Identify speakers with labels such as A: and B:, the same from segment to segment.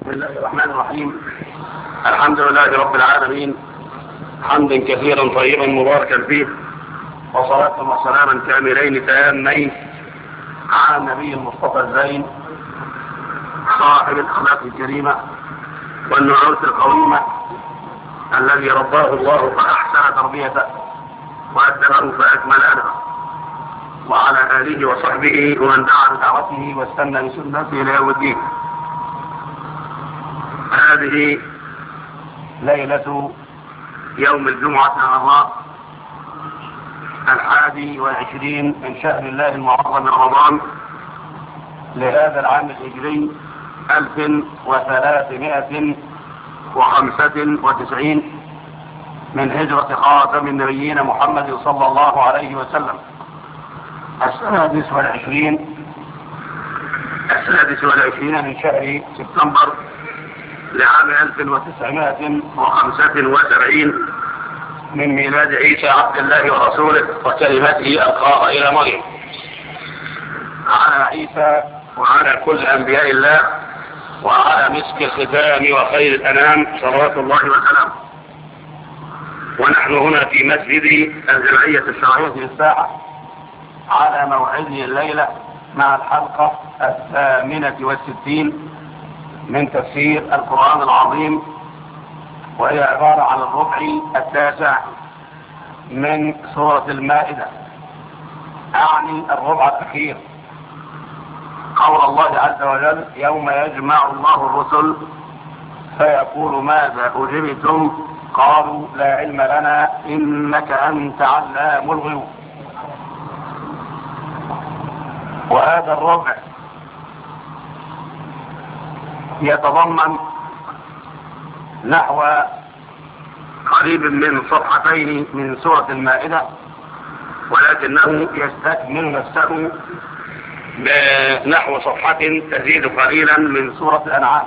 A: بسم الله الرحمن الرحيم الحمد لله رب العالمين حمدا كثيرا طيبا مباركا فيه وصلاة وسلاما كاملين تامين على النبي المصطفى الزين صاحب الأخلاق الكريمة والنعوت القويمة الذي رباه الله فأحسن تربيته وأدبه فأكمل أدبه وعلى آله وصحبه ومن دعا بدعوته واستنى بسنته إلى يوم الدين هذه ليلة يوم الجمعة العظام الحادي والعشرين من شهر الله المعظم رمضان لهذا العام الهجري ألف وثلاثمائة وخمسة وتسعين من هجرة خاتم النبيين محمد صلى الله عليه وسلم السادس والعشرين السادس والعشرين من شهر سبتمبر لعام 1975 من ميلاد عيسى عبد الله ورسوله وكلمته ألقاها إلى مريم على عيسى وعلى كل أنبياء الله وعلى مسك الختام وخير الأنام صلوات الله وسلامه ونحن هنا في مسجد الجمعية الشرعية للساعة على موعده الليلة مع الحلقة الثامنة والستين من تفسير القرآن العظيم وهي عبارة عن الربع التاسع من سورة المائدة أعني الربع الأخير قول الله عز وجل يوم يجمع الله الرسل فيقول ماذا أجبتم قالوا لا علم لنا إنك أنت علام الغيوب وهذا الربع يتضمن نحو قريب من صفحتين من سورة المائدة ولكنه يستكمل نفسه بنحو صفحة تزيد قليلا من سورة الأنعام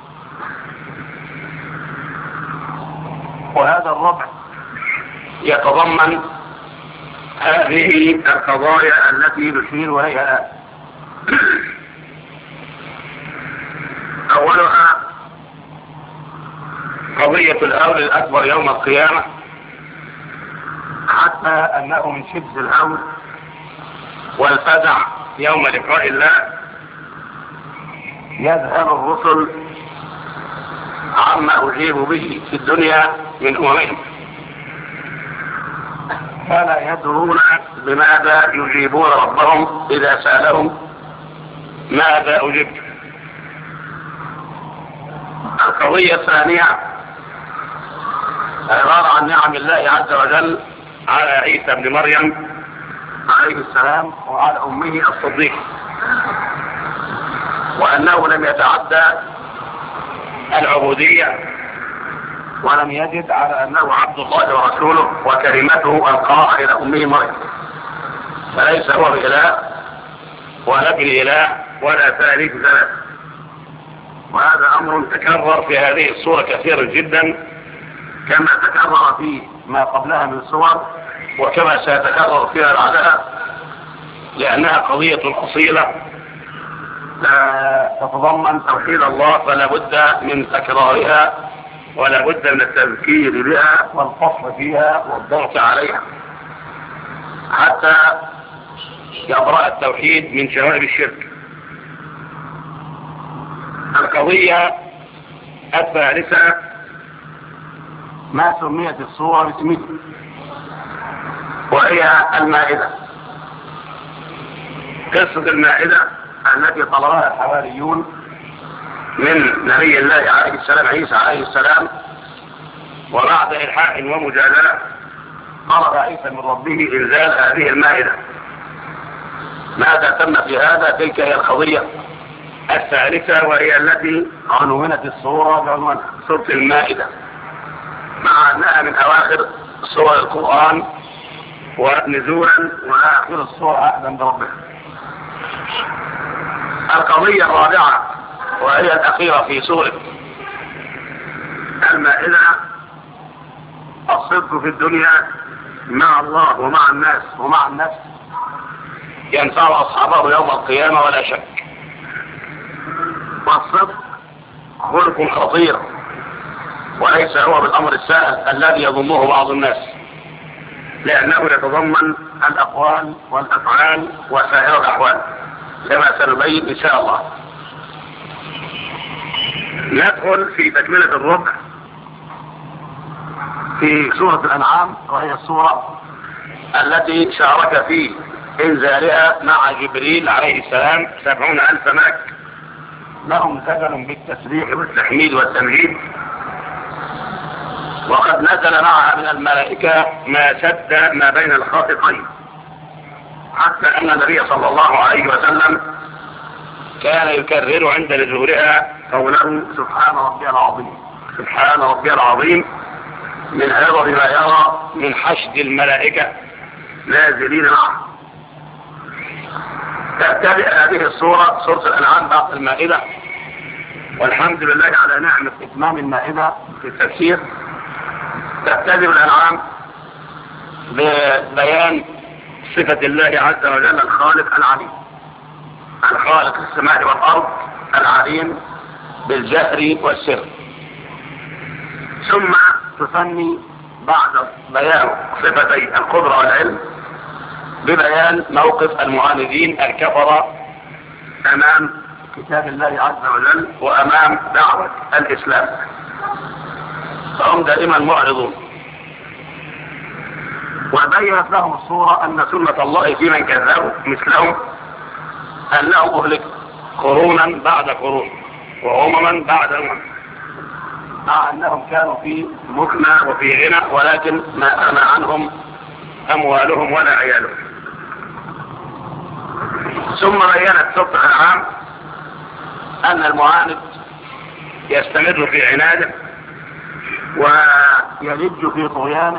A: وهذا الربع يتضمن هذه القضايا التي نشير إليها الآن أولها قضية الهول الأكبر يوم القيامة حتى أنه من شدة الهول والفزع يوم لقاء الله يذهب الرسل عما أجيب به في الدنيا من أممهم فلا يدرون بماذا يجيبون ربهم إذا سألهم ماذا أجبت القضية الثانية عبارة عن نعم الله عز وجل على عيسى بن مريم عليه السلام وعلى أمه الصديق وأنه لم يتعدى العبودية ولم يجد على أنه عبد الله ورسوله وكلمته ألقاها إلى أمه مريم فليس هو بإله ولا ابن إله ولا ثالث ثلاث وهذا أمر تكرر في هذه الصورة كثيرا جدا كما تكرر في ما قبلها من صور وكما سيتكرر فيما بعدها لأنها قضية أصيلة تتضمن توحيد الله فلا بد من تكرارها ولا بد من التذكير بها والفصل فيها والضغط عليها حتى يبرأ التوحيد من شوائب الشرك القضية الثالثة ما سميت الصورة باسمه وهي المائدة قصة المائدة التي طلبها الحواريون من نبي الله عليه السلام عيسى عليه السلام وبعد إلحاح ومجادلة طلب عيسى من ربه إنزال هذه المائدة ماذا تم في هذا تلك هي القضية الثالثة وهي التي عنونت الصورة بعنوان سورة المائدة مع أنها من أواخر سور القرآن ونزولا وآخر الصورة عهدا بربها القضية الرابعة وهي الأخيرة في سورة المائدة الصدق في الدنيا مع الله ومع الناس ومع النفس ينفع أصحابه يوم القيامة ولا شك والصدق خلق خطير وليس هو بالأمر السهل الذي يظنه بعض الناس لأنه يتضمن الأقوال والأفعال وسائر الأحوال كما سنبين إن شاء الله ندخل في تكملة الربع في سورة الأنعام وهي السورة التي شارك في إنزالها مع جبريل عليه السلام سبعون ألف ملك لهم سجن بالتسبيح والتحميد والتمجيد وقد نزل معها من الملائكة ما سد ما بين الخاطقين حتى أن النبي صلى الله عليه وسلم كان يكرر عند نزولها قوله سبحان ربي العظيم سبحان ربي العظيم من عظم ما يرى من حشد الملائكة نازلين معه تبتدئ هذه الصورة سورة الأنعام بعد المائدة والحمد لله على نعمة إتمام المائدة في التفسير تبتدئ الأنعام ببيان صفة الله عز وجل الخالق العليم الخالق السماء والأرض العليم بالجهر والسر ثم تثني بعد بيان صفتي القدرة والعلم ببيان موقف المعاندين الكفرة أمام كتاب الله عز وجل وأمام دعوة الإسلام فهم دائما معرضون وبينت لهم الصورة أن سنة الله في من كذبوا مثلهم أنهم أهلكوا قرونا بعد قرون وأمما بعد أمم مع أنهم كانوا في مكنى وفي غنى ولكن ما أغنى عنهم أموالهم ولا عيالهم ثم بينت سورة الأنعام أن المعاند يستمر في عناده ويلج في طغيانه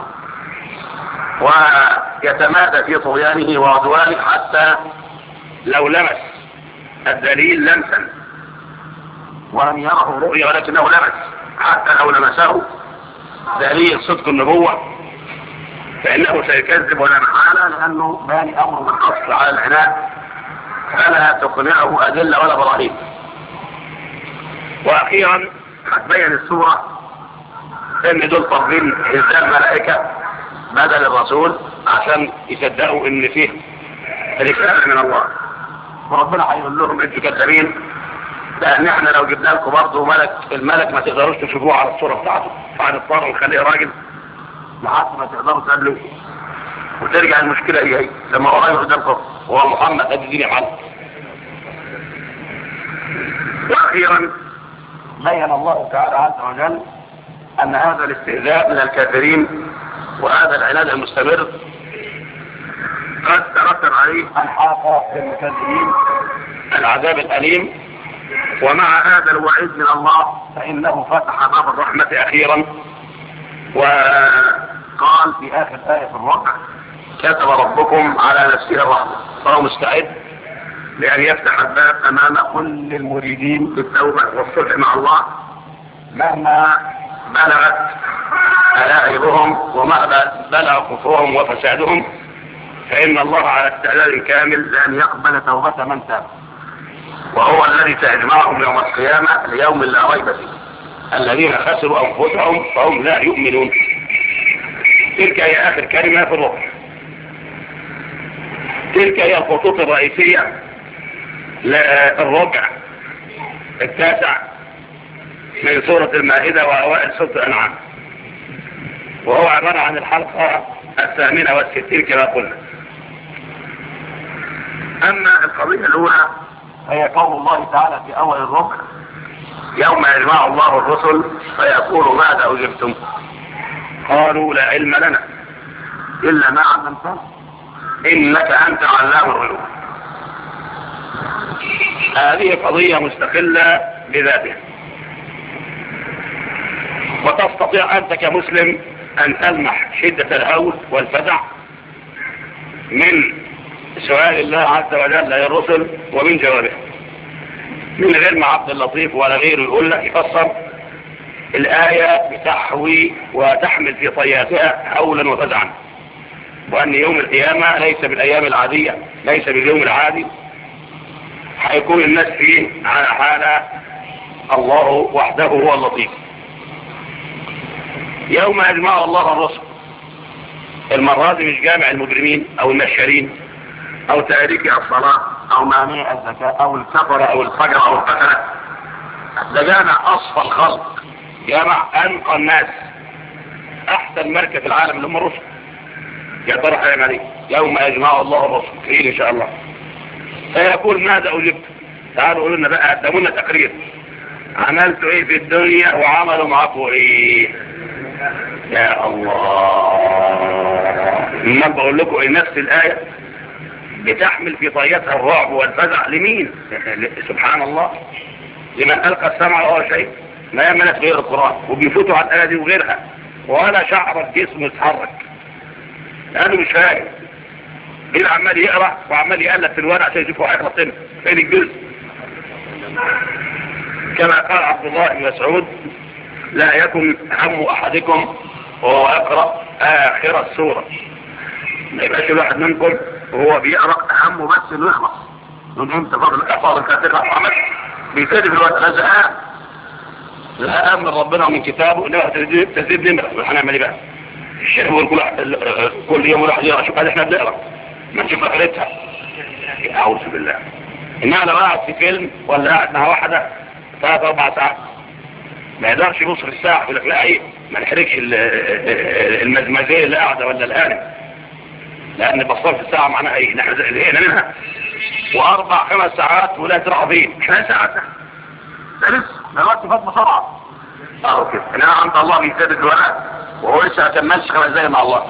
A: ويتمادى في طغيانه وعدوانه حتى لو لمس الدليل لمسا ولم يره رؤيا ولكنه لمس حتى لو لمسه دليل صدق النبوة فإنه سيكذب ولا محالة لأنه باني أمر من أصل على العناد فلا تقنعه أدلة ولا براهين وأخيرا هتبين السورة إن دول طالبين إنزال ملائكة بدل الرسول عشان يصدقوا إن فيه رسالة من الله وربنا هيقول لهم انتوا كذابين لان احنا لو جبنا لكم برضه ملك الملك ما تقدروش تشوفوه على الصوره بتاعته بعد الطار ونخليه راجل لحد ما تقدروا تقابلوه وترجع المشكله هي هي لما هو راجل قدامكم هو محمد ادي الدين يا معلم واخيرا بين الله تعالى عز وجل ان هذا الاستهزاء من الكافرين وهذا العناد المستمر قد ترتب عليه الحاق بالمكذبين العذاب الأليم ومع هذا الوعيد من الله فإنه فتح باب الرحمة أخيرا وقال في آخر آية في الواقع كتب ربكم على نفسه الرحمة فهو مستعد لأن يفتح الباب أمام كل المريدين بالتوبة والصلح مع الله مهما بلغت ألائبهم ومهما بلغ كفرهم وفسادهم فإن الله على استعداد كامل لأن يقبل توبة من تاب وهو الذي سيجمعهم يوم القيامة ليوم لا ريب فيه الذين خسروا أنفسهم فهم لا يؤمنون تلك هي آخر كلمة في الركن تلك هي الخطوط الرئيسية للربع التاسع من سورة المائدة وأوائل سورة الأنعام وهو عبارة عن الحلقة الثامنة والستين كما قلنا أما القضية الأولى هي قول الله تعالى في أول الربع يوم يجمع الله الرسل فيقول ماذا أجبتم قالوا لا علم لنا إلا ما علمتنا إنك أنت علام الغيوب هذه قضية مستقلة بذاتها وتستطيع أنت كمسلم أن تلمح شدة الهول والفزع من سؤال الله عز وجل للرسل ومن جوابه من غير ما عبد اللطيف ولا غيره يقول لك يفسر الآية بتحوي وتحمل في طياتها هولا وفزعا وأن يوم القيامة ليس بالأيام العادية ليس باليوم العادي هيكون الناس فيه على حالة الله وحده هو اللطيف يوم يجمع الله الرسل المرة دي مش جامع المجرمين او المشارين او تاريكي الصلاة او مانع الزكاة او الكفرة او الفجر او القتلة ده جامع اصفى الخلق جامع انقى الناس احسن مركز في العالم اللي هم الرسل يا ترى هيعمل ايه يوم يجمع الله الرسل خير ان شاء الله فيقول ماذا اجبت تعالوا قولوا لنا بقى قدموا لنا تقرير عملتوا ايه في الدنيا وعملوا معاكم ايه يا الله ما بقول لكم إيه نفس الآية بتحمل في طياتها الرعب والفزع لمين سبحان الله لمن ألقى السمع وهو شيء ما يملك غير القرآن وبيفوتوا على الآية دي وغيرها ولا شعر الجسم يتحرك لأنه مش فاهم مين عمال يقرأ وعمال يقلب في الورق عشان يشوفوا هيخلص فين فين الجزء كما قال عبد الله بن مسعود لا يكن هم أحدكم وهو يقرأ آخر السورة ما يبقاش الواحد منكم وهو بيقرأ همه بس انه يخلص من انت فضل احفاظ الفاتحة محمد بيبتدي في الوقت لا زهقان زهقان من ربنا ومن كتابه انما تزيد نمرة هنعمل ايه بقى الشيخ بيقول كل كل يوم الواحد يقرا شوف هذا احنا بنقرا ما نشوف اخرتها اعوذ بالله انما لو قاعد في فيلم ولا قاعد مع واحده ثلاث اربع ساعات ما يقدرش يبص في الساعه يقول لك لا ايه ما نحرقش المزمزيه اللي قاعده ولا الان لان بصار في الساعه معناها ايه نحن زهقنا منها واربع خمس ساعات ولا تروح فين خمس ساعات ده لسه ده الوقت فات بسرعه اه كده انما عند الله بيسدد الورق وهو لسه ما كملش خمس دقايق مع الله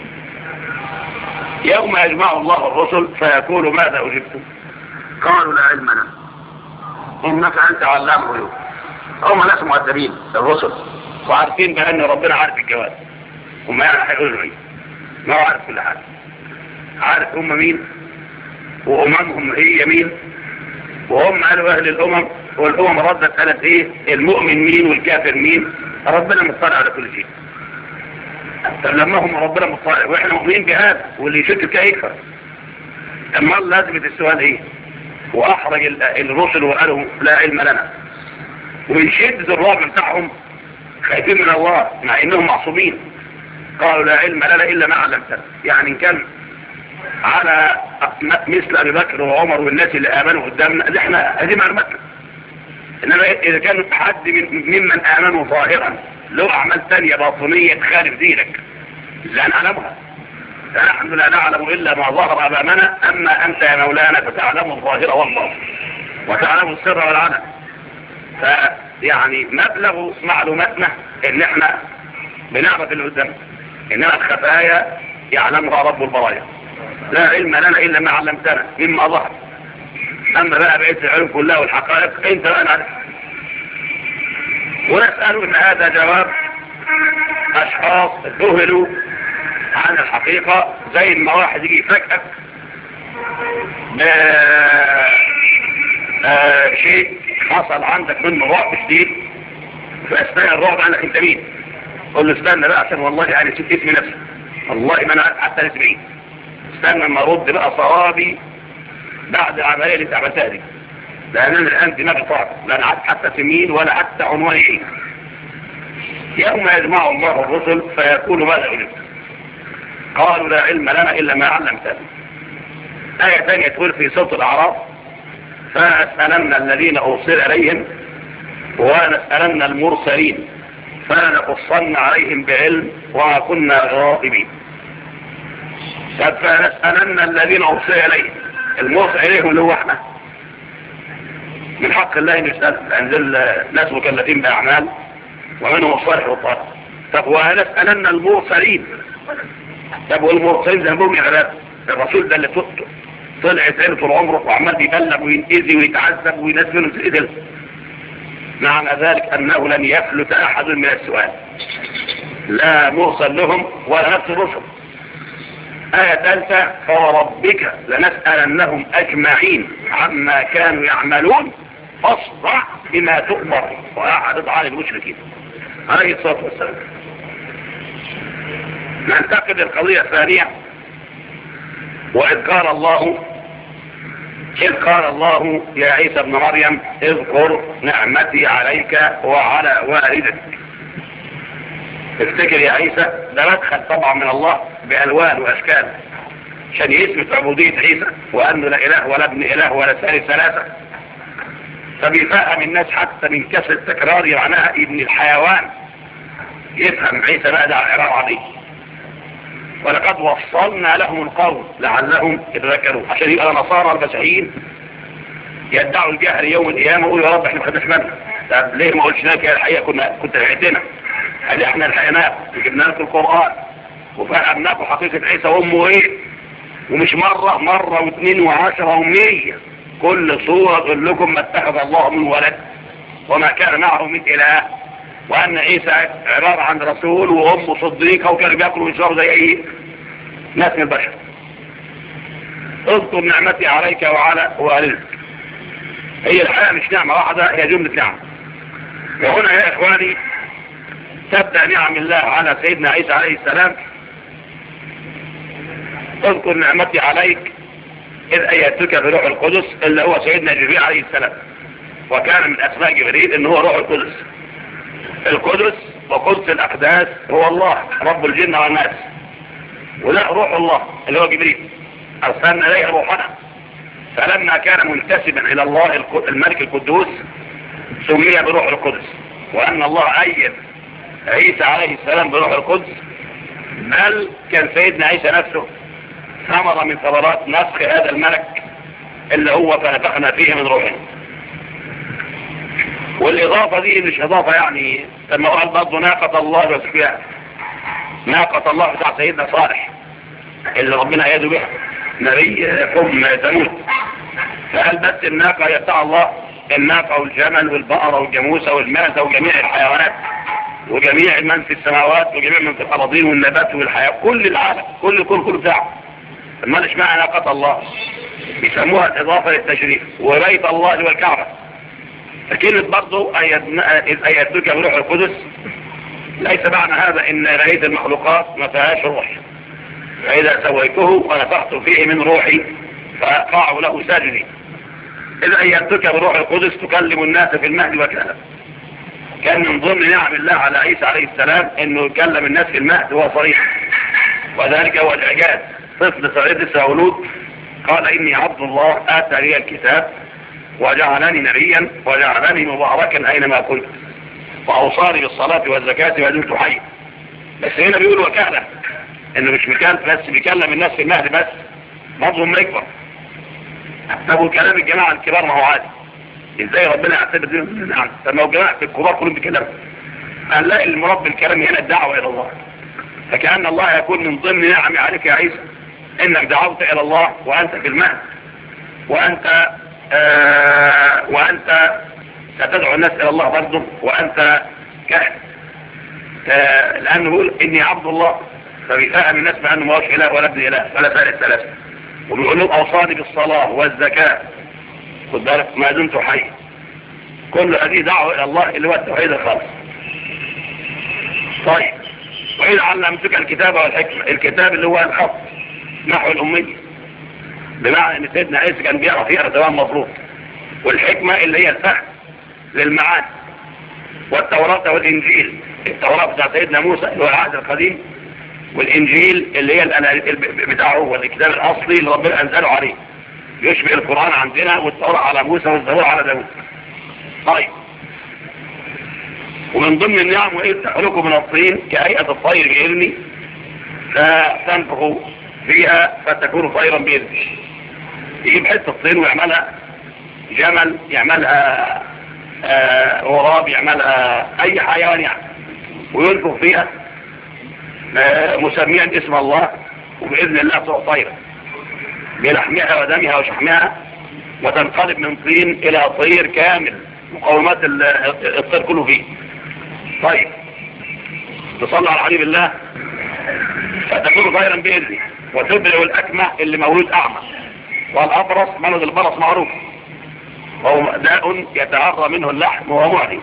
A: يوم يجمع الله الرسل فيقول ماذا اجبتم قالوا لا علم لنا انك انت علام الغيوب هم ناس مؤدبين الرسل وعارفين بان ربنا عارف الجواب هم يعني هيقولوا ايه ما هو عارف كل حاجه عارف هم مين واممهم هي مين وهم قالوا اهل الامم والامم ردت قالت ايه المؤمن مين والكافر مين ربنا مطلع على كل شيء لما هم ربنا مطلع واحنا مؤمنين بهذا واللي يشك كده يكفر اما لازمه السؤال ايه واحرج الرسل وقالوا لا علم لنا ومن شدة الرعب بتاعهم خايفين من الله مع انهم معصومين قالوا لا علم لنا الا ما علمتنا يعني ان كان على مثل ابي بكر وعمر والناس اللي امنوا قدامنا اللي احنا هذه معلوماتنا انما اذا كان حد من ممن امنوا ظاهرا له اعمال ثانيه باطنيه تخالف دينك لا نعلمها فنحن لا نعلم الا ما ظهر امامنا اما انت يا مولانا فتعلم الظاهر والباطن وتعلم السر والعلن فيعني مبلغ معلوماتنا ان احنا بنعرف اللي قدامنا انما الخفايا يعلمها رب البرايا لا علم لنا الا ما علمتنا مما ظهر اما بقى بقيه العلوم كلها والحقائق انت بقى نعرف ونسأل ان هذا جواب اشخاص ذهلوا عن الحقيقة زي ما واحد يجي يفاجئك شيء حصل عندك منه رعب شديد في اثناء الرعب عندك انت مين قول له استنى بقى عشان والله يعني نسيت اسمي نفسي والله ما انا حتى نسبعين استنى اما ارد بقى صوابي بعد العمليه اللي انت عملتها دي لان انا الان دماغي طاقه لا انا عارف حتى سمين ولا حتى عنواني ايه يوم يجمع الله الرسل فيقول ماذا أجبت قالوا لا علم لنا إلا ما علمتنا آية ثانية تقول في سورة الأعراف فنسألن الذين أرسل إليهم ونسألن المرسلين فلنقصن عليهم بعلم وما كنا غائبين فنسألن الذين أرسل إليهم المرسل إليهم اللي هو احنا من حق الله أن يسأل أنزل ناس مكلفين بأعمال ومنهم الصالح والطالح طب ونسألن المرسلين طب والمرسلين ذنبهم يا غلاب الرسول ده اللي طلعت عينه طول عمره وعمال بيبلغ وينأذي ويتعذب ويناس منهم تتقتل معنى ذلك أنه لن يفلت أحد من السؤال لا مرسل لهم ولا نفس الرسل آية ثالثة فوربك لنسألنهم أجمعين عما كانوا يعملون فاصدع بما تؤمر وأعرض عن المشركين عليه الصلاة والسلام ننتقد القضية الثانية وإذ قال الله إذ قال الله يا عيسى ابن مريم اذكر نعمتي عليك وعلى والدتك افتكر يا عيسى ده مدخل طبعا من الله بألوان وأشكال عشان يثبت عبودية عيسى وأنه لا إله ولا ابن إله ولا ثالث ثلاثة فبيفهم الناس حتى من كسر التكرار معناها ابن الحيوان يفهم عيسى بقى ده عبارة عادية ولقد وصلنا لهم القول لعلهم يتذكرون عشان يبقى نصارى المسيحيين يدعوا الجهل يوم القيامة ويقولوا يا رب احنا ما خدناش بالنا طب ليه ما قلتش لك يا الحقيقة كنا كنت بعتنا هل احنا لحقناك وجبنا لك القرآن وفهمناكم حقيقة عيسى وامه ايه ومش مرة مرة واثنين وعشرة ومية كل صورة تقول لكم ما اتخذ الله من ولد وما كان معه من اله وان عيسى عبارة عن رسول وامه صديقة وكانوا بياكلوا ويشربوا زي ايه ناس من البشر اذكر نعمتي عليك وعلى والدك هي الحياة مش نعمة واحدة هي جملة نعمة وهنا يا اخواني تبدأ نعم الله على سيدنا عيسى عليه السلام اذكر نعمتي عليك إذ أيتك بروح القدس اللي هو سيدنا جبريل عليه السلام وكان من أسماء جبريل إن هو روح القدس القدس وقدس الأقداس هو الله رب الجن والناس وده روح الله اللي هو جبريل أرسلنا إليه روحنا فلما كان منتسبا إلى الله الملك القدوس سمي بروح القدس وأن الله أيد عيسى عليه السلام بروح القدس بل كان سيدنا عيسى نفسه ثمرة من ثمرات نسخ هذا الملك اللي هو فنفخنا فيه من روحنا والإضافة دي مش إضافة يعني لما قال برضه ناقة الله وسفيان ناقة الله بتاع سيدنا صالح اللي ربنا يده بها نبي حكم ثمود فقال بس الناقة هي بتاع الله الناقة والجمل والبقرة والجاموسة والمعزة وجميع الحيوانات وجميع من في السماوات وجميع من في الأراضين والنبات والحياة كل العالم كل الكل كل بتاعه ما مش معنى ناقة الله بيسموها الإضافة للتشريف وبيت الله هو الكعبة فكلمة برضه إذ أيدتك بروح القدس ليس معنى هذا إن رأية المخلوقات ما فيهاش روح فإذا سويته ونفخت فيه من روحي فقعوا له ساجدين إذا أيدتك بروح القدس تكلم الناس في المهد وكذا كان من ضمن نعم الله على عيسى عليه السلام انه يكلم الناس في المهد هو صريح وذلك هو الاعجاز طفل صغير لسه مولود قال اني عبد الله اتى لي الكتاب وجعلني نبيا وجعلني مباركا اينما كنت واوصاني بالصلاه والزكاه ودمت حي بس هنا بيقول وكاله انه مش مكان بس بيكلم الناس في المهد بس برضه ما يكبر طب كلام الجماعه الكبار ما هو عادي ازاي ربنا يعتبر دين النعم طب ما هو جماعه الكبار كلهم بيتكلموا هنلاقي المراد بالكلام هنا الدعوه الى الله فكأن الله يكون من ضمن نعم عليك يا عيسى انك دعوت الى الله وانت في المهد وانت آه وانت ستدعو الناس الى الله برضه وانت كهن آه لانه بيقول اني عبد الله فبيفهم الناس بانه ما هوش اله ولا ابن اله ولا ثالث ثلاثه وبيقول لهم اوصاني بالصلاه والزكاه خد بالك ما دمت حي كل هذه دعوه الى الله اللي هو التوحيد الخالص طيب وإذا علمتك الكتاب والحكمة الكتاب اللي هو الخط نحو الأمية بمعنى أن سيدنا عيسى كان بيعرف يقرأ تمام مفروض والحكمة اللي هي الفهم للمعاني والتوراة والإنجيل التوراة بتاع سيدنا موسى اللي هو العهد القديم والإنجيل اللي هي بتاعه هو الكتاب الأصلي اللي ربنا أنزله عليه يشبه القرآن عندنا والتوراة على موسى والزبور على داود طيب ومن ضمن النعم وإذ تخلقوا من الطين كهيئة الطير بإذني فتنفخوا فيها فتكون طيرا بإذني يجيب حتة طين ويعملها جمل يعملها آه غراب يعملها أي حيوان يعني وينفخ فيها آه مسميا اسم الله وبإذن الله تروح طيرا بلحمها ودمها وشحمها وتنقلب من طين إلى طير كامل مقومات الطير كله فيه طيب تصلى على حبيب الله فتكون خيرا بإذنه وتبرئ الأكمة اللي مولود أعمى والأبرص مرض البرص معروف وهو داء يتعرى منه اللحم وهو معدي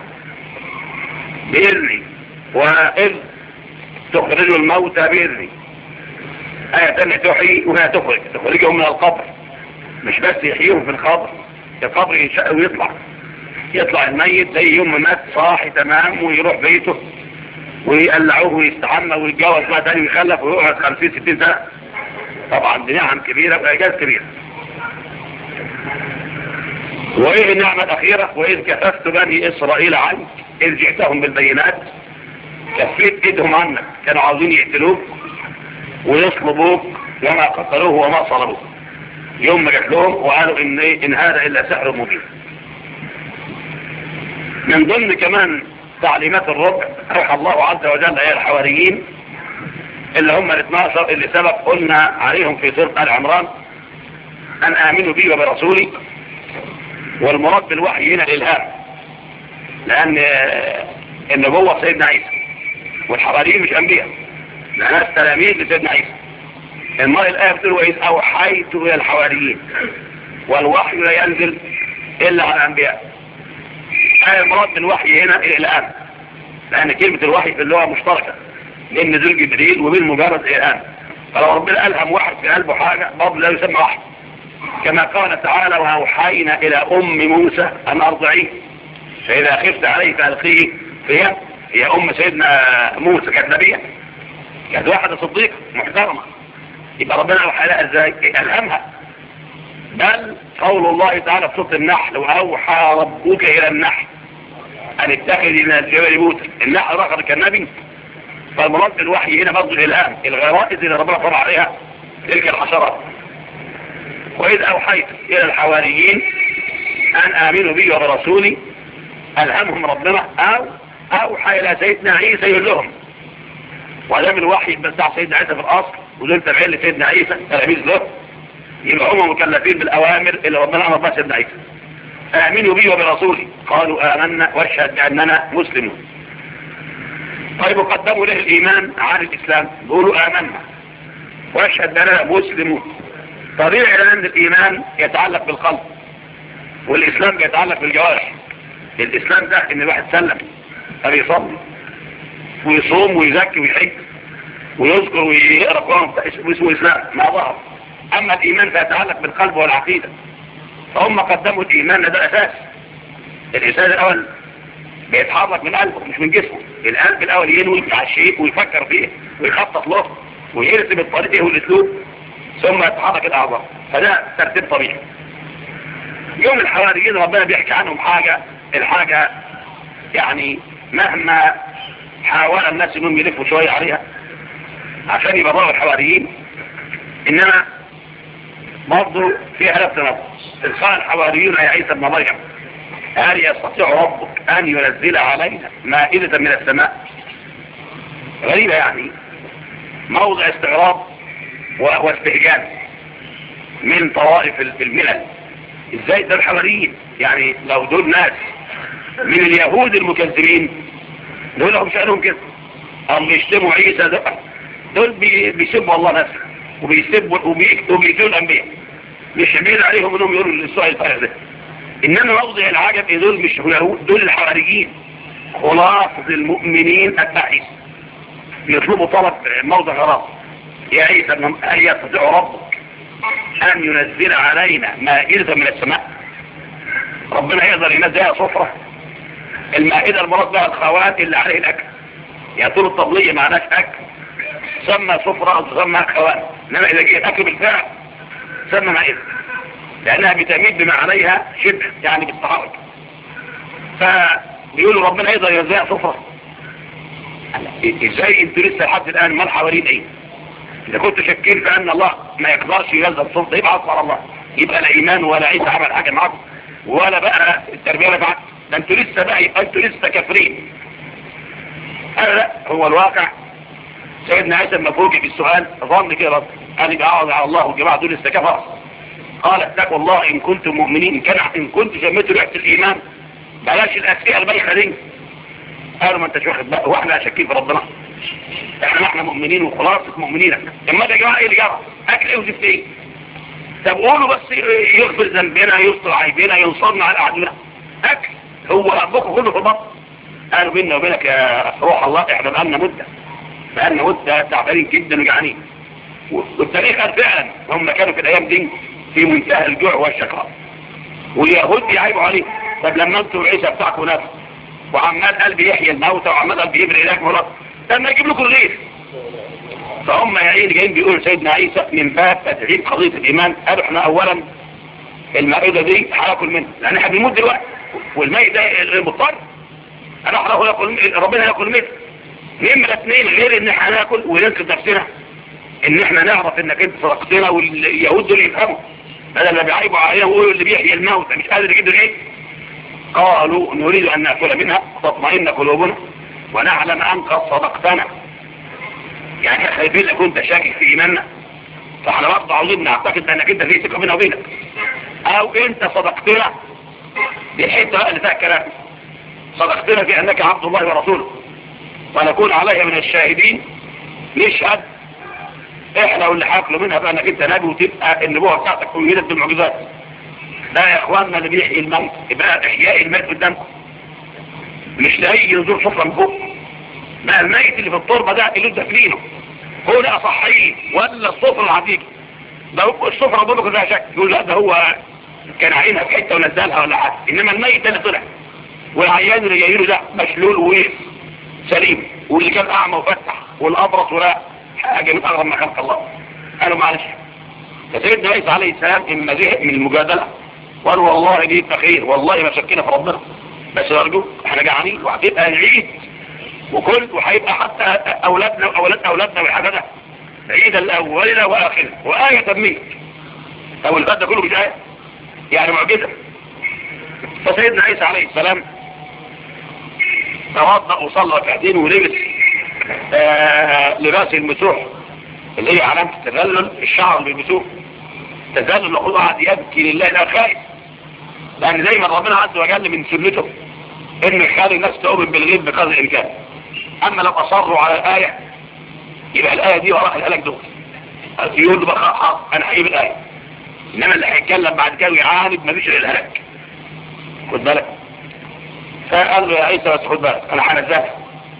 A: بإذني وإذ تخرج الموتى بإذني آية تانية تحيي وهي تخرج تخرجهم من القبر مش بس يحييهم في القبر القبر ينشق ويطلع يطلع الميت زي يوم ما مات صاحي تمام ويروح بيته ويقلعوه ويستحمى ويتجوز بقى تاني ويخلف ويقعد 50 60 سنه طبعا دي نعم كبيره واعجاز كبير وايه النعمه الاخيره واذ كففت بني اسرائيل عنك اذ جئتهم بالبينات كفيت ايدهم عنك كانوا عاوزين يقتلوك ويصلبوك وما قتلوه وما صلبوه يوم ما جات لهم وقالوا ان ان هذا الا سحر مبين من ضمن كمان تعليمات الربع اوحى الله عز وجل الى الحواريين اللي هم ال 12 اللي سبق قلنا عليهم في سوره ال عمران ان امنوا بي وبرسولي والمراد بالوحي هنا الالهام لان النبوه سيدنا عيسى والحواريين مش انبياء ناس تلاميذ لسيدنا عيسى المرء الآية بتقول وإذ أوحيت إلى الحواريين والوحي لا ينزل إلا على الأنبياء آية المراد بالوحي هنا الإلهام لأن كلمة الوحي في اللغة مشتركة لأن نزول جبريل وبالمجرد إلهام فلو ربنا ألهم واحد في قلبه حاجة برضه لا يسمى وحي كما قال تعالى وأوحينا إلى أم موسى أن أرضعيه فإذا خفت عليه فألقيه فهي هي أم سيدنا موسى كانت نبية كانت واحدة صديقة محترمة يبقى ربنا أوحى لها ازاي ألهمها بل قول الله تعالى في سورة النحل وأوحى ربك إلى النحل أن اتخذي من الجبل بوتا النحل رخر كالنبي فالمراد بالوحي هنا برضه الإلهام الغرائز اللي ربنا فرع عليها تلك الحشرات وإذ أوحيت إلى الحواريين أن آمنوا بي وبرسولي ألهمهم ربنا أو أوحى إلى سيدنا عيسى يقول لهم وده من الوحي بتاع سيدنا عيسى في الأصل ودول تابعين لسيدنا عيسى تلاميذ له يبقى هم مكلفين بالأوامر اللي ربنا أمر بها سيدنا عيسى آمنوا بي وبرسولي قالوا آمنا واشهد بأننا مسلمون طيب وقدموا له الإيمان عن الإسلام بيقولوا آمنا واشهد بأننا مسلمون طبيعي لأن الإيمان يتعلق بالقلب والإسلام يتعلق بالجوارح الإسلام ده إن الواحد سلم فبيصلي ويصوم ويزكي ويحج ويذكر ويقرأ قرآن اسمه إسلام ما ظهر أما الإيمان فيتعلق بالقلب والعقيدة فهم قدموا الإيمان ده أساس الإنسان الأول بيتحرك من قلبه مش من جسمه القلب الأول ينوي على الشيء ويفكر فيه ويخطط له ويرسم الطريق والأسلوب ثم يتحرك الأعضاء فده ترتيب طبيعي يوم الحواريين ربنا بيحكي عنهم حاجة الحاجة يعني مهما حاول الناس انهم يلفوا شوية عليها عشان يبرروا الحواريين انما برضه فيها نفس النظر قال الحواريون يا عيسى ابن مريم هل يستطيع ربك ان ينزل علينا مائدة من السماء غريبة يعني موضع استغراب واستهجان من طوائف الملل ازاي ده الحواريين يعني لو دول ناس من اليهود المكذبين دول هم شأنهم كده هم بيشتموا عيسى دول, دول بيسبوا الله نفسه وبيسبوا وبيقتلوا الانبياء مش عميل عليهم انهم يقولوا السؤال الفارغ ده انما موضع العجب دول مش يهود دول الحواريين خلاصة المؤمنين البعيد بيطلبوا طلب موضع غرام يا عيسى هل يستطيع ربك ان ينزل علينا مائدة من السماء ربنا يقدر ينزلها صفرة المائدة المراد بها الخوات اللي عليه الاكل يعني طول الطبلية معناش اكل سمى صفرة او تسمى خوات انما اذا جه الاكل بالفعل سمى مائدة لانها بتميد بما عليها شبه يعني بالتحرك فبيقولوا ربنا يقدر ينزلها صفرة ازاي انتوا لسه لحد الان ما الحوالين ايه اذا كنتوا شاكين في ان الله ما يقدرش ينزل صفرة يبقى على الله يبقى لا ايمان ولا عيسى عمل حاجة معاكم ولا بقى التربية ولا بعد ده انتوا لسه بقى يبقى انتوا لسه كافرين هذا لا هو الواقع سيدنا عيسى لما فوجئ بالسؤال ظن كده رد قال يبقى اعوذ على الله والجماعه دول لسه كفر قال اتقوا الله ان كنتم مؤمنين كان ان كنتم شميتوا ريحه الايمان بلاش الاسئله البايخه دي قالوا ما انتش واخد بقى واحنا شاكين في ربنا احنا احنا مؤمنين وخلاص مؤمنين اما ده يا جماعه ايه اللي جرى اكل ايه وزفت ايه طب قولوا بس يغفر ذنبنا يستر عيبنا ينصرنا على اعدائنا اكل هو ربكم كله في البطن قالوا بيننا وبينك يا روح الله احنا بقالنا مده بقالنا مده تعبانين جدا وجعانين والتاريخ قال فعلا هم كانوا في الايام دي في منتهى الجوع والشقاء واليهود بيعيبوا عليه طب لما انتوا عيسى بتاعكم نفس وعمال قلبي يحيي الموتى وعمال قلبي يبرئ لك مرض طب ما يجيب لكم الرغيف فهم يا عيني جايين بيقولوا سيدنا عيسى من باب تدعيم قضيه الايمان قالوا احنا اولا المائده دي هناكل منها لان احنا بنموت دلوقتي والميت ده المضطر انا هاكل ياكل ربنا ياكل منه نمرة اثنين غير ان احنا ناكل وننقذ نفسنا ان احنا نعرف انك انت صدقتنا واليهود دول يفهموا بدل ما بيعيبوا علينا ويقولوا اللي بيحيي الموتى مش قادر يجيب ايه قالوا نريد ان ناكل منها تطمئن قلوبنا ونعلم انك صدقتنا يعني احنا خايفين لك انت شاكك في ايماننا فاحنا برضه عاوزين نعتقد انك انت في ثقه بيننا وبينك او انت صدقتنا دي الحته بقى اللي فيها الكلام صدقتنا في انك عبد الله ورسوله ونكون عليها من الشاهدين نشهد احنا واللي هاكلوا منها بقى انك انت نبي وتبقى النبوه بتاعتك كلها بالمعجزات لا يا اخواننا اللي بيحيي الموت يبقى احياء الميت قدامكم مش لاقي نزول سفره من فوق ما الميت اللي في التربه ده اللي دافنينه هو ده صحيح ولا السفره العتيق ده هو السفره بقول لكم ده شك يقول لا ده هو كان عينها في حته ونزلها ولا حاجه انما الميت ده اللي طلع والعيان اللي جاي له ده مشلول وسليم واللي كان اعمى وفتح والابرص ولا حاجه من اغرب ما خلق الله قالوا معلش فسيدنا عيسى عليه السلام اما زهق من المجادله قال والله دي خير والله ما شكينا في ربنا بس ارجو احنا جعانين وهتبقى العيد وكل وهيبقى حتى اولادنا واولاد اولادنا والحاجه ده عيدا لاولنا واخرنا وايه منك او البلد ده كله مش ايه يعني معجزه فسيدنا عيسى عليه السلام توضا وصلى ركعتين ولبس آه لباس المسوح اللي هي علامه التذلل الشعر اللي بيلبسوه تذلل وهو قاعد يبكي لله لا خايف لان دايما ربنا عز وجل من سنته ان يخلي الناس تؤمن بالغيب بقدر الامكان اما لو اصروا على الايه يبقى الايه دي وراها الهلاك دول يقول له بقى حاضر انا هجيب الايه انما اللي هيتكلم بعد كده ويعاند مفيش الا الهلاك خد بالك فقال له يا عيسى بس خد بالك انا هنزلها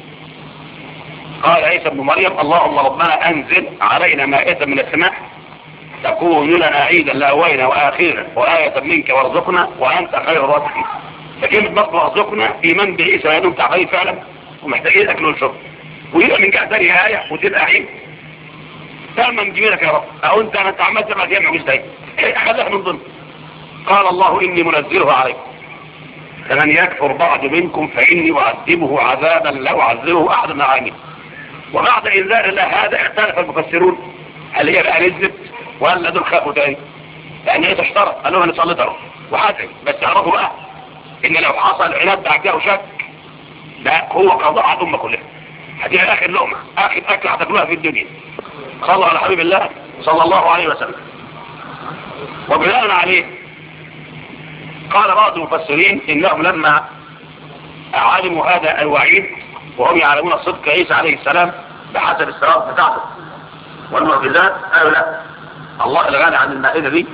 A: قال عيسى ابن مريم اللهم ربنا انزل علينا مائده من السماء تكون لنا عيدا لاولنا واخرنا وآية منك وارزقنا وانت خير الرازقين فكلمة بطل وارزقنا ايمان بعيسى لانه انت عقيد فعلا ومحتاجين اكل والشرب ويبقى من جهه ثانيه آية وتبقى عين تمام جميلك يا رب او انت انت عملت تبقى جامع مستعد خليها من ضمن قال الله اني منزله عليكم فمن يكفر بعض منكم فاني اعذبه عذابا لا اعذبه احد من عامل وبعد انذار الله هذا اختلف المفسرون هل هي بقى نزلت ولا دول خافوا تاني لان هي تشترط قالوا له نصلي ترى وحاتم بس اعرفوا بقى ان لو حصل عناد بعد كده وشك ده هو قضاء على الامه كلها هتبقى اخر لقمه اخر اكل هتاكلوها في الدنيا صلوا على حبيب الله صلى الله عليه وسلم وبناء عليه قال بعض المفسرين انهم لما علموا هذا الوعيد وهم يعلمون صدق عيسى عليه السلام بحسب الصراط بتاعته والمعجزات قالوا لا الله الغني عن المائدة دي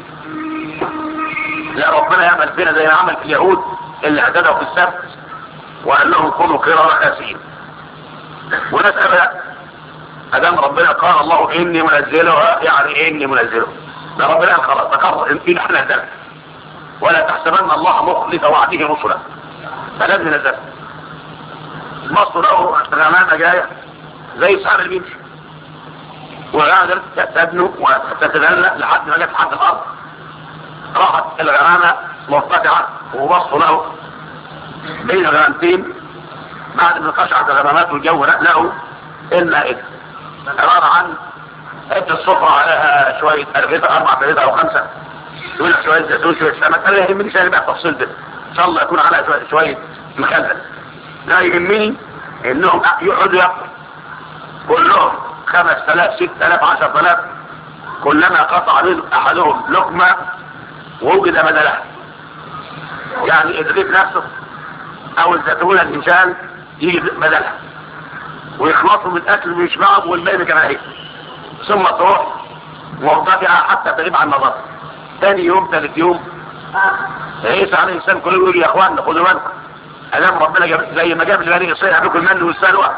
A: لا ربنا يعمل فينا زي ما عمل في اليهود اللي اعتدوا في السبت وقال لهم كونوا قراءة خاسئين وناس ابدا ادام ربنا قال الله اني منزلها يعني إيه اني منزله ده ربنا قال خلاص تقرر ان احنا نزل ولا تحسبن الله مخلف وعده رسلا فلازم نزل مصر له غمامه جايه زي سحر اللي بيمشي وغادر تبنو وتتدلى لحد ما جت حد الارض راحت الغرامة مرتفعة وبصوا له بين غرامتين بعد ما قشعت الغرامات والجو لقوا المائدة عبارة عن حتة الصفرة عليها شوية أربعة أربعة ثلاثة أو خمسة يقول لك شوية زيتون شوية سمك أنا يهمني شيء بقى التفصيل ده إن شاء الله يكون عليها شوية, شوية مخلل لا يهمني إنهم يقعدوا ياكلوا كلهم خمس تلاف ست تلاف عشر تلاف كلما قطع من احدهم لقمة ووجد بدلها يعني الرغيف نفسه او الزيتونة الانسان يجي بدلها ويخلصوا من اكل ويشبعوا والباقي كمان هيك ثم تروح مرتفعة حتى تغيب عن النظر ثاني يوم ثالث يوم عيسى عليه السلام كله يقول يا اخوان خدوا بالكم ادام ربنا جاب زي ما جاب لبني اسرائيل يعملكم المن والسلوى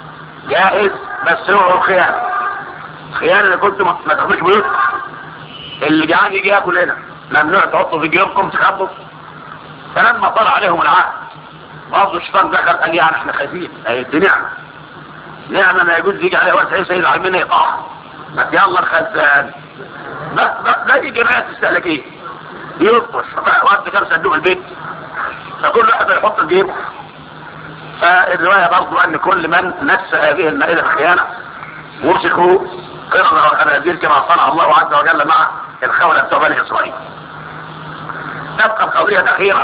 A: جائز بس هو خيانة خيانة اللي كنت ما تاخدوش بيوت اللي جعان يجي ياكل هنا ممنوع تحطه في جيوبكم تخبوا فلما طلع عليهم العهد برضه الشيطان دخل قال يعني احنا خايفين اهي دي نعمه نعمه ما يجوز يجي عليها واسع سيد العالمين يقطعها ما يلا الخزان ده ده ده دي جماعه السلكيه يلطش وقت كام صندوق البيت فكل واحد يحط في جيبه فالروايه برضه ان كل من نس هذه المائده الخيانه مسكوا قرن وخنازير كما صنع الله عز وجل مع الخولة بتوع بني اسرائيل تبقى القضية الأخيرة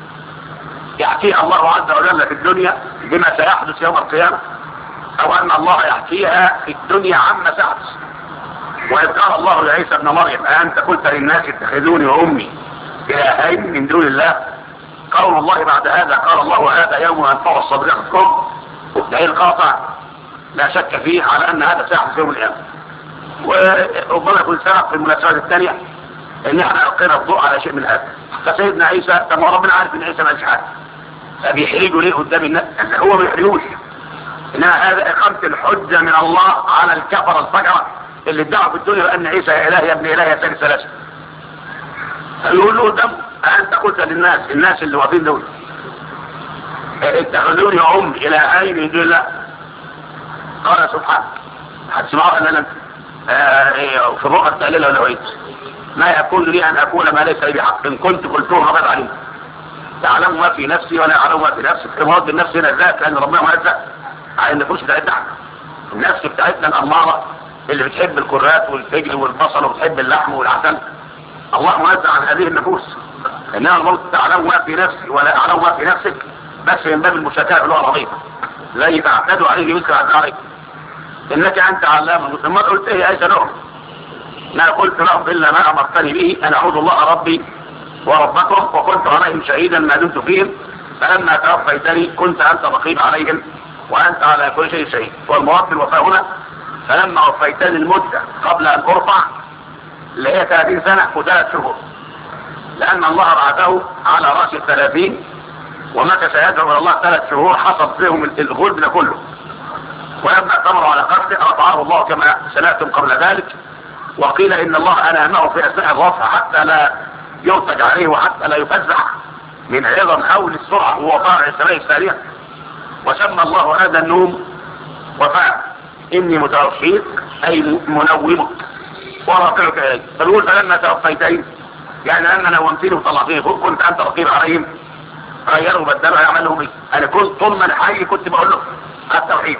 A: يحكيها الله عز وجل في الدنيا بما سيحدث يوم القيامة أو أن الله يحكيها في الدنيا عما سيحدث وإذ قال الله لعيسى ابن مريم أأنت قلت للناس اتخذوني وأمي إلهين من دون الله قول الله بعد هذا قال الله هذا يوم ينفع صدقكم دليل قاطع لا شك فيه على أن هذا سيحدث يوم القيامة وربما يكون سبب في المناسبات الثانية ان احنا القينا الضوء على شيء من هذا فسيدنا عيسى طب ما ربنا عارف ان عيسى ما قالش حاجه فبيحرجوا ليه قدام الناس هو ما يحرجوش انما هذا اقامه الحجه من الله على الكفره الفجره اللي ادعوا في الدنيا بان عيسى يا اله يا ابن اله يا ثالث ثلاثه فيقول له قدام انت قلت للناس الناس اللي واقفين دول اتخذوني ام الى اين من دون الله قال سبحانه هتسمعوا ان انا في الرؤى التقليله ولا وعيد ما يكون لي ان اقول ما ليس لي بحق ان كنت قلته غضب عليه يعلم ما في نفسي ولا يعلم ما في نفسك في مرض النفس هنا ذات لان ربنا ما يزق على النفوس بتاعتنا النفس بتاعتنا الاماره اللي بتحب الكرات والفجل والبصل وبتحب اللحم والعسل الله منزع عن هذه النفوس انها الموت تعلم ما في نفسي ولا اعلم ما في نفسك بس من باب المشاكاه اللغه العربيه زي تعتدوا عليه مثل عليك انك انت علام المسلم ما قلت ايه ايش لهم ما قلت لهم الا ما امرتني به ان اعوذ الله ربي وربكم وكنت عليهم شهيدا ما دمت فيهم فلما توفيتني كنت انت رقيب عليهم وانت على كل شيء شهيد والمراد في الوفاء هنا فلما وفيتني المده قبل ان ارفع اللي هي 30 سنه وثلاث شهور لان الله بعثه على راس الثلاثين ومكث يدعو الى الله ثلاث شهور حصل فيهم الغلب ده كله ولما اعتمروا على قتله اطاعه الله كما سمعتم قبل ذلك وقيل ان الله انامه في اثناء الرفع حتى لا ينتج عليه وحتى لا يفزع من عظم حول السرعه وهو طالع السماء الثانيه وسمى الله هذا النوم وفاء اني متوفيك اي منومك ورافعك الي فبيقول فلما توفيتني يعني لما نومتني وطلعتني فوق كنت انت رقيب عليهم غيروا بدلوا يعمل لهم ايه انا كنت طول ما انا حي كنت بقول لهم التوحيد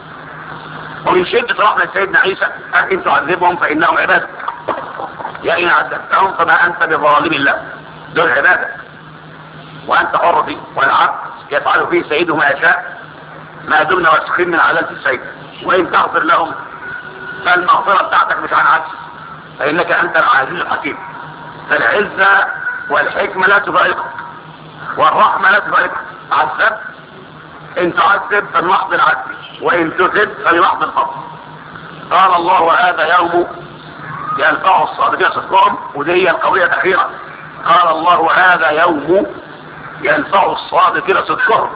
A: ومن شدة رحمة سيدنا عيسى قال ان تعذبهم فانهم عبادك يا ان عذبتهم فما انت بظالم الله دول عبادك وانت حر فيه والعبد يفعل فيه سيده ما يشاء ما دمنا واثقين من عدالة السيد وان تغفر لهم فالمغفرة بتاعتك مش عن عكس فانك انت العزيز الحكيم فالعزة والحكمة لا تفارقك والرحمة لا تفارقك عذبت ان تعذب فلمحض العدل وان تثب فلمحض الفضل قال الله هذا يوم ينفع الصادقين صدقهم ودي هي القضية الأخيرة قال الله هذا يوم ينفع الصادقين صدقهم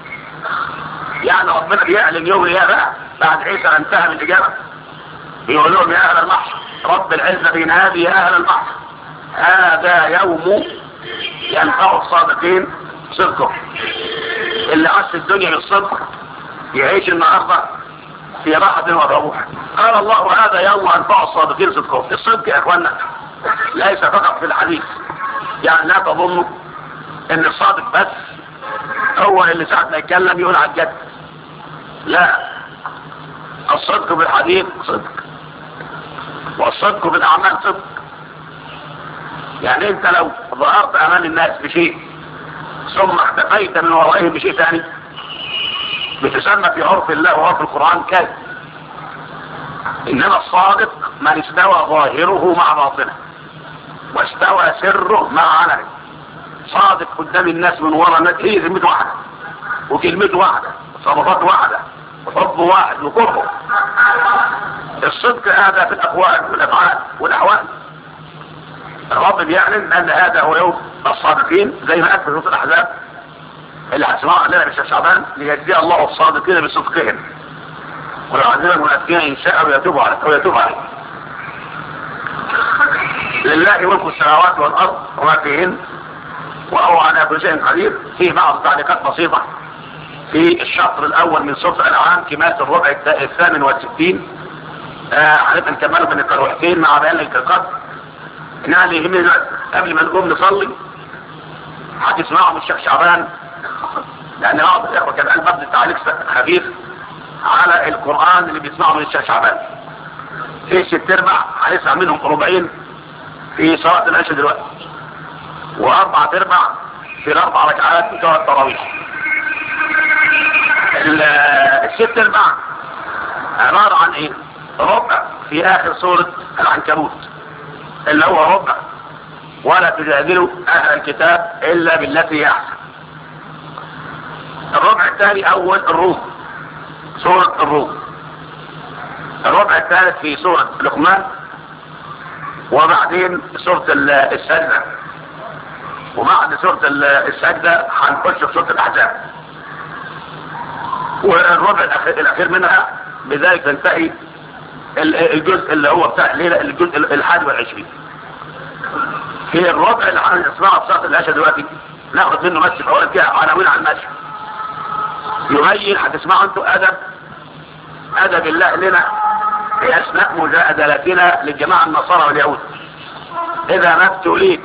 A: يعني ربنا بيعلن يوم الإجابة بعد عيسى انتهى من الإجابة بيقول لهم يا أهل المحشر رب العزة بينادي يا أهل المحشر هذا يوم ينفع الصادقين صدقهم اللي عاش الدنيا بالصدق يعيش النهارده في راحة وروح قال الله هذا يوم أنفع الصادقين صدقهم الصدق يا إخوانا ليس فقط في الحديث يعني لا تظنوا ان الصادق بس هو اللي ساعة ما يتكلم يقول على الجد لا الصدق في الحديث صدق والصدق في الأعمال صدق يعني انت لو ظهرت امام الناس بشيء ثم اختفيت من ورائهم بشيء ثاني بتسمى في عرف الله وعرف القرآن كذب انما الصادق من استوى ظاهره مع باطنه واستوى سره مع علنه صادق قدام الناس من ورا الناس هي ذمته واحده وكلمته واحده وصفات واحده وحب واحد وكره الصدق هذا في الاقوال والافعال والاحوال الرب بيعلن ان هذا هو يوم الصادقين زي ما قال في سوره الاحزاب اللي هتسمعوا علينا في شعبان ليجزي الله الصادقين بصدقهم ويعذب المنافقين ان شاء ويتوب عليه ويتوب عليه لله ملك السماوات والارض وما فيهن وهو على كل شيء قدير في بعض التعليقات بسيطه في الشطر الاول من سوره الانعام كمايه الربع الثامن والستين هنبقى آه نكمله من الترويحتين مع بيان الانتقاد انها اللي يهمنا قبل ما نقوم نصلي هتسمعوا من الشيخ شعبان لان بعض الاخوه كان قال بدي تعليق خفيف على القران اللي بيسمعوا من الشيخ شعبان في ست ارباع هنسمع منهم ربعين في صلاه العشاء دلوقتي واربعة ارباع في الاربع ركعات بتوع التراويح الست ارباع عبارة عن ايه ربع في اخر سورة العنكبوت اللي هو ربع ولا تجادلوا اهل الكتاب الا بالتي هي احسن الربع الثاني اول الروم سورة الروم الربع الثالث في سورة لقمان وبعدين سورة السجدة وبعد سورة السجدة هنخش في سورة الأحزاب والربع الأخير, الأخير منها بذلك تنتهي الجزء اللي هو بتاع الليلة الجزء الحادي والعشرين في الربع اللي هنسمعه في صلاة العشاء دلوقتي ناخد منه بس حوالي كده عناوين على المشي يبين هتسمعوا انتوا أدب أدب الله لنا في أثناء مجادلتنا للجماعة النصارى واليهود إذا ما ابتليت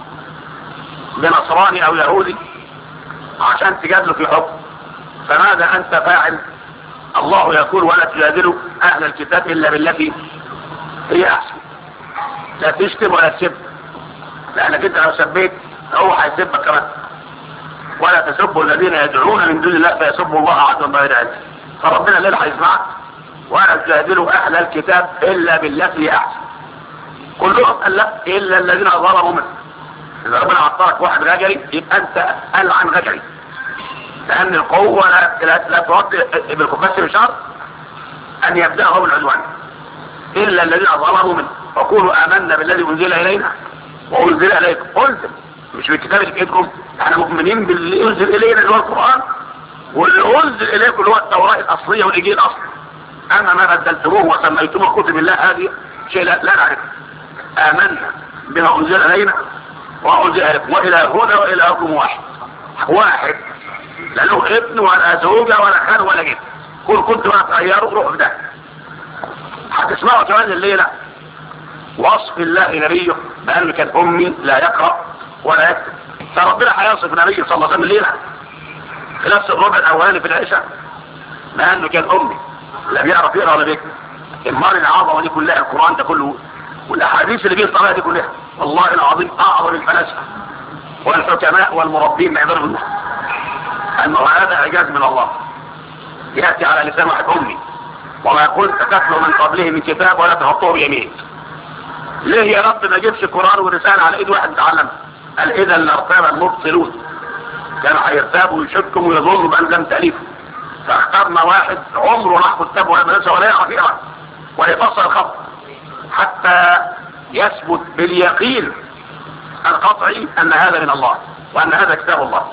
A: بنصراني او يهودي عشان تجادله في حكم فماذا انت فاعل الله يقول ولا تجادلوا اهل الكتاب الا بالتي هي احسن لا تشتم ولا تسب لانك انت لو سبيت هو هيسبك كمان ولا تسبوا الذين يدعون من دون الله فيسبوا الله عدوا بغير علم فربنا الليل هيسمعك ولا تجادلوا اهل الكتاب الا بالتي هي احسن كلهم قال لا الا الذين ظلموا منه إذا ربنا عطاك واحد غجري يبقى أنت ألعن غجري لأن القوة لا لا, لا تغطي بالكفاس بشرط أن يبدأه بالعدوان إلا الذين ظلموا منه وقولوا آمنا بالذي أنزل إلينا وأنزل إليكم قلت مش بالكتاب اللي في إيدكم احنا مؤمنين باللي أنزل إلينا اللي هو القرآن واللي أنزل إليكم اللي هو التوراة الأصلية والإنجيل الأصلي أما ما بدلتموه وسميتموه كتب الله هذه شيء لا, لا نعرف آمنا بما أنزل إلينا وأنزل وإلى هنا وإلهكم واحد واحد لا له ابن ولا زوجة ولا خال ولا جد كل كنت ما تغيروا روح ده هتسمعوا كمان الليلة وصف الله نبيه بأنه كان أمي لا يقرأ ولا يكتب فربنا هيصف نبيه صلى الله عليه وسلم الليلة في نفس الربع الأولاني في العشاء بأنه كان أمي لم يعرف يقرأ ولا يكتب المال العظمة دي كلها القرآن ده كله والأحاديث اللي فيه الصلاة دي كلها والله العظيم أعظم الفلاسفة والحكماء والمربين معذر الله أنه هذا إعجاز من الله يأتي على لسان واحد أمي وما كنت تتلو من قبله من كتاب ولا تحطه بيمينك ليه يا رب ما جبش القرآن ورسالة على ايد واحد يتعلم قال اذا لارتاب المبطلون كانوا هيرتابوا ويشكوا ويظنوا بان لم تأليفه فاخترنا واحد عمره راح كتاب ولا مدرسة ولا يعرف يقرا ويفسر الخط حتى يثبت باليقين القطعي ان هذا من الله وان هذا كتاب الله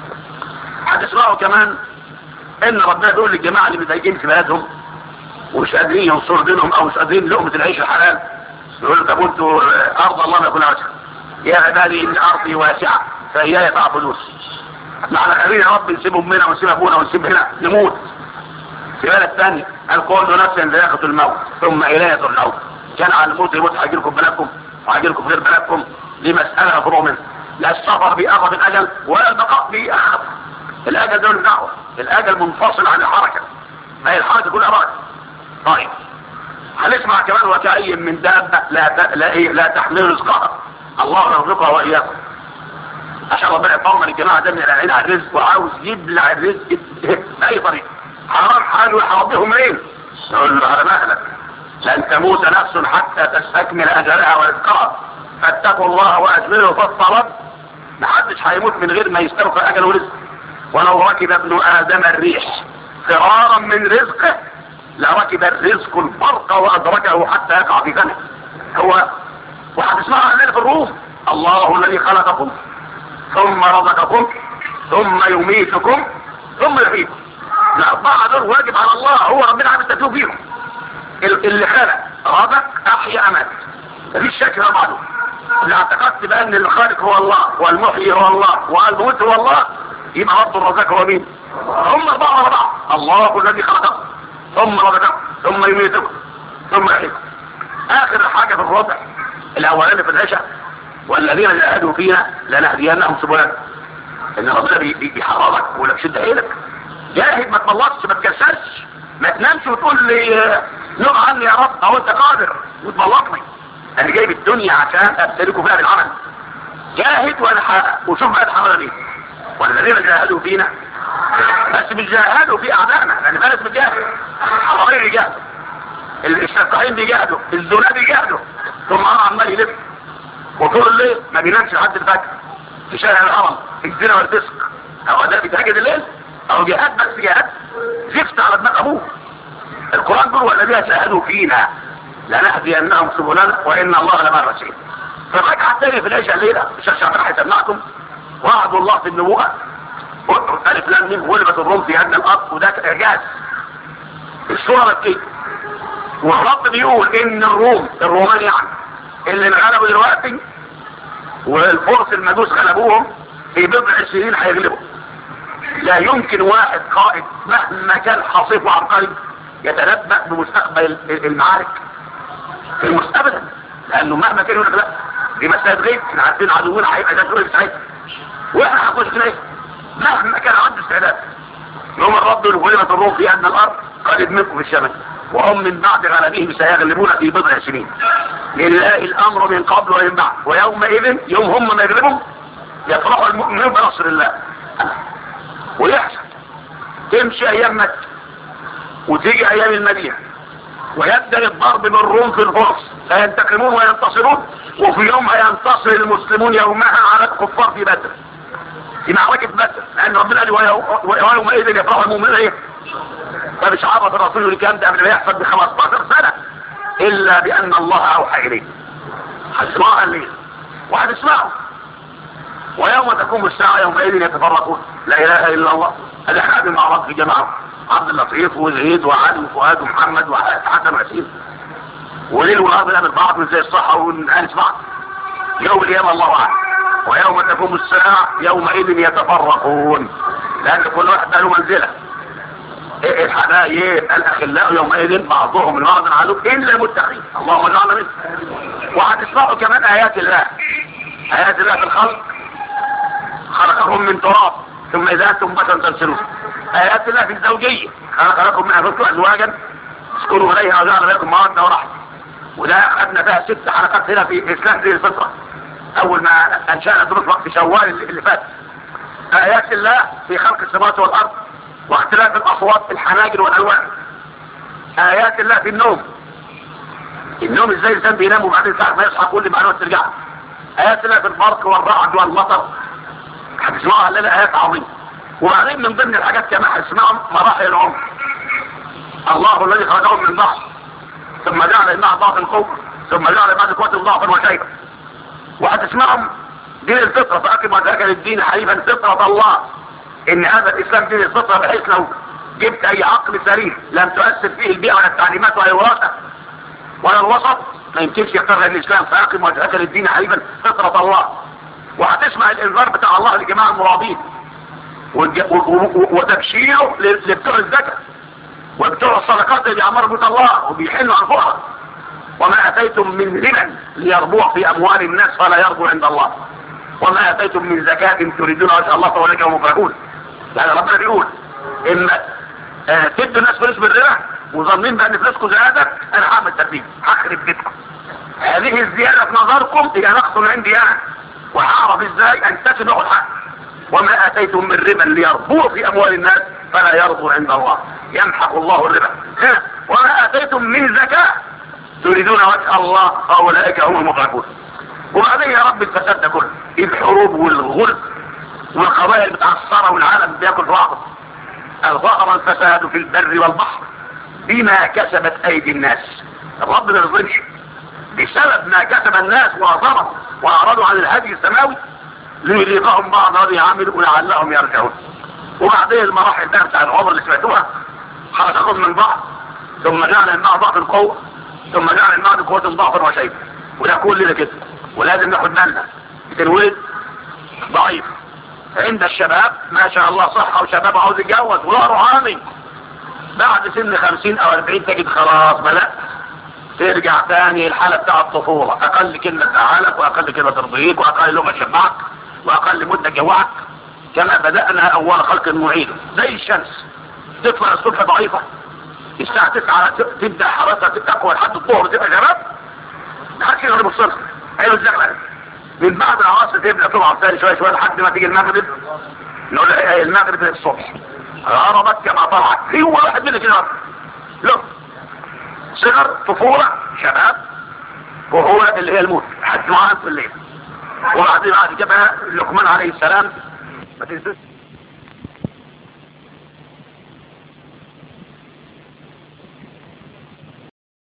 A: هتسمعوا كمان ان ربنا بيقول للجماعه اللي مضايقين في بلادهم ومش قادرين ينصروا دينهم او مش قادرين لقمه العيش الحلال يقول طب انتوا ارض الله ما يكون واسعه يا عبادي ان ارضي واسعه فاياي فاعبدون معنى خلينا يا رب نسيبهم منا ونسيب ابونا ونسيب هنا نموت في بلد ثاني الكل نفس ذائقه الموت ثم اليه ترجعون كان على الموت يموت هاجي لكم بلدكم وهاجي لكم غير بلدكم دي مساله مفروغ منها لا السفر باخذ الاجل ولا البقاء باخذ الاجل ده دعوه الاجل منفصل عن الحركه هي الحركه كلها راجل طيب هنسمع كمان وكأي من دابة لا ت... لا, إيه؟ لا تحمل رزقها الله يرزقها وإياكم عشان ربنا يطمن الجماعة ده من العين على الرزق وعاوز يبلع الرزق بأي طريقة حرام حاله يحرضهم منين؟ يقول له على مهلك لن تموت نفس حتى تستكمل أجلها ورزقها فاتقوا الله وأجملوا في الطلب محدش هيموت من غير ما يستوفى أجل ورزق ولو ركب ابن آدم الريح فرارا من رزقه لركب الرزق البرق وأدركه حتى يقع في فمه هو وهتسمعها عندنا في الروم الله الذي خلقكم ثم رزقكم ثم يميتكم ثم يحييكم الأربعة دول واجب على الله هو ربنا عامل تكليف فيهم اللي خلق رزق أحيا أمات مفيش شك في بعضه إذا اعتقدت بأن الخالق هو الله والمحيي هو الله والموت هو الله يبقى رب الرزاق هو مين؟ هم أربعة على بعض الله الذي خلقكم ثم رزقكم ثم يميتكم ثم يحييكم آخر حاجة في الربع الأولاني في العشاء والذين جاهدوا فينا لنهدينهم سبلنا إن ربنا بي- بي- بيحررك ويقول لك شد حيلك جاهد ما تبلطش ما تكسرش ما تنامش وتقول لي آه، نوم عني يا رب أو أنت قادر وتبلطني أنا جايب الدنيا عشان أبتلكوا فيها بالعمل جاهد وانا حقق وشوف بقى الحمله دي والذين جاهدوا فينا بس مش جاهدوا في اعدائنا لان بلد بتجاهد الحراميه بيجاهدوا الشفاعين بيجاهدوا الزنا بيجاهدوا ثم انا عمال يلف وطول الليل ما بينامش لحد الفجر في شارع الهرم الزنا والفسق هو ده بيتهجد الليل او جهاد بس جهاد زفت على دماغ ابوه القران بيقول والذين جاهدوا فينا لنهدينهم سبلنا وان الله لمع المحسنين فالركعه الثانيه في العشاء الليله مش عشان راح يسمعكم وعد الله في النبوءه ألف لام ميم غلبت الروم في أدنى الأرض وده إعجاز الصورة مكية والرب بيقول إن الروم الرومان يعني اللي انغلبوا دلوقتي والفرس المجوس غلبوهم في بضع سنين هيغلبوا لا يمكن واحد قائد مهما كان حصيف وعبقري يتنبأ بمستقبل المعارك في المستقبل لأنه مهما كان يقول لك لا دي مسألة غيب احنا عارفين عدونا هيبقى ده في ساعتها واحنا هنخش في ايه؟ مهما كان عنده استعداد يوم الرب غلبت الروم في أدنى الأرض قالت منكم في الشمال وهم من بعد غلبهم سيغلبون في بضع سنين لله الأمر من قبل ومن بعد ويومئذ يوم هم ما يغلبهم يفرح المؤمنون بنصر الله ويحصل تمشي أيام مكة وتيجي أيام المدينة ويبدأ الضرب من الروم في الفرس فينتقمون وينتصرون وفي يوم ينتصر المسلمون يومها على الكفار في بدر في معركة بدر لأن ربنا قال ويومئذ يفرح المؤمنين ايه فمش عرف الرسول الكلام ده قبل ما يحصل ب 15 سنة إلا بأن الله أوحى إليه هتسمعها الليل وهتسمعه ويوم تقوم الساعة يومئذ يتفرقون لا إله إلا الله هذا حابب مع رب في جماعة عبد اللطيف وزهيد وعلي وفؤاد ومحمد وحسن وحسين وليل ونهار بنعمل بعض من زي الصحة ونأنس بعض يوم القيامة الله أعلم ويوم تقوم الساعة يومئذ يتفرقون لأن كل واحد له منزلة إيه الحبايب الأخلاء يومئذ بعضهم من بعض عدو إلا المتقين اللهم اجعلنا منه وهتسمعوا كمان آيات الله آيات الله في الخلق خلقهم من تراب ثم إذا أنتم بشر تنسلون آيات الله في الزوجية خلق لكم من أنفسكم أزواجا اسكنوا إليها وجعل بينكم مودة ورحمة وده أخذنا فيها ست حلقات هنا في إسلام دين الفطرة أول ما أنشأنا دروس وقت شوال اللي فات آيات الله في خلق السماوات والأرض واختلاف الأصوات في الحناجر والألوان آيات الله في النوم النوم ازاي الانسان بينام وبعدين ساعة ما يصحى كل معلومات ترجع آيات الله في البرق والرعد والمطر هتسمعها لنا آيات عظيمة وبعدين من ضمن الحاجات كمان هتسمعهم مراحل العمر الله الذي خلقهم من ضعف ثم جعل منها ضعف القوة ثم جعل بعد قوة ضعفا وشيبة وهتسمعهم دين الفطرة فأقم وجهك للدين حنيفا فطرة الله ان هذا الاسلام دين الفطرة بحيث لو جبت اي عقل سليم لم تؤثر فيه البيئة ولا التعليمات ولا الوراثة ولا الوسط ما يمكنش يختار الاسلام فأقم وجهك للدين حنيفا فطرة الله وهتسمع الانذار بتاع الله لجماعة المرابين وتبشيره لبتوع الزكاة وبتوع الصدقات اللي بيعمروا بيوت الله وبيحلوا عن فقراء وما اتيتم من ربا ليربوع في اموال الناس فلا يربو عند الله وما اتيتم من زكاة تريدون وجه الله فاولئك هم المفرحون يعني ربنا بيقول اما آه تدوا الناس فلوس بالربا وظنين بان فلوسكم زيادة انا هعمل ترتيب هخرب بيتكم هذه الزيادة في نظركم هي نقص عندي انا وهعرف ازاي انتسب له الحق وما اتيتم من ربا ليربو في اموال الناس فلا يربو عند الله يمحق الله الربا وما اتيتم من زكاة تريدون وجه الله فاولئك هم المفرحون وبعدين يا رب الفساد ده كله الحروب والغلب والقبائل متعصرة والعالم بياكل بعض ظهر الفساد في البر والبحر بما كسبت ايدي الناس الرب ما يظلمش بسبب ما كسب الناس واعظموا واعرضوا عن الهدي السماوي ليذيقهم بعض الذي عملوا لعلهم يرجعون وبعدين المراحل ده بتاع العمر اللي سمعتوها حركتهم من بعض ثم جعل الماء ضعف القوة ثم جعل الماء بقوة ضعفا وشيء وده كل ده كده ولازم ناخد بالنا الولد ضعيف عند الشباب ما شاء الله صحة وشباب عاوز يتجوز ولا روحاني بعد سن خمسين او اربعين تجد خلاص بدأت ترجع تاني الحالة بتاع الطفولة اقل كلمة تزعلك واقل كلمة ترضيك واقل لغة تشبعك واقل مدة جوعك كما بدأنا اول خلق معيد زي الشمس تطلع الصبح ضعيفة الساعة 9 تبدأ حرارتها تقوى لحد الظهر تبقى شباب لحد كده غير الصبح ايوه الزغلة من بعد العصر تبدأ تضعف تاني شوية شوية لحد ما تيجي المغرب نقول المغرب الصبح غربت كما طلعت هو واحد منك كده له صغر طفولة شباب وهو اللي هي الموت حد معانا في الليل وبعدين بعد كده لقمان عليه السلام ما تنسوش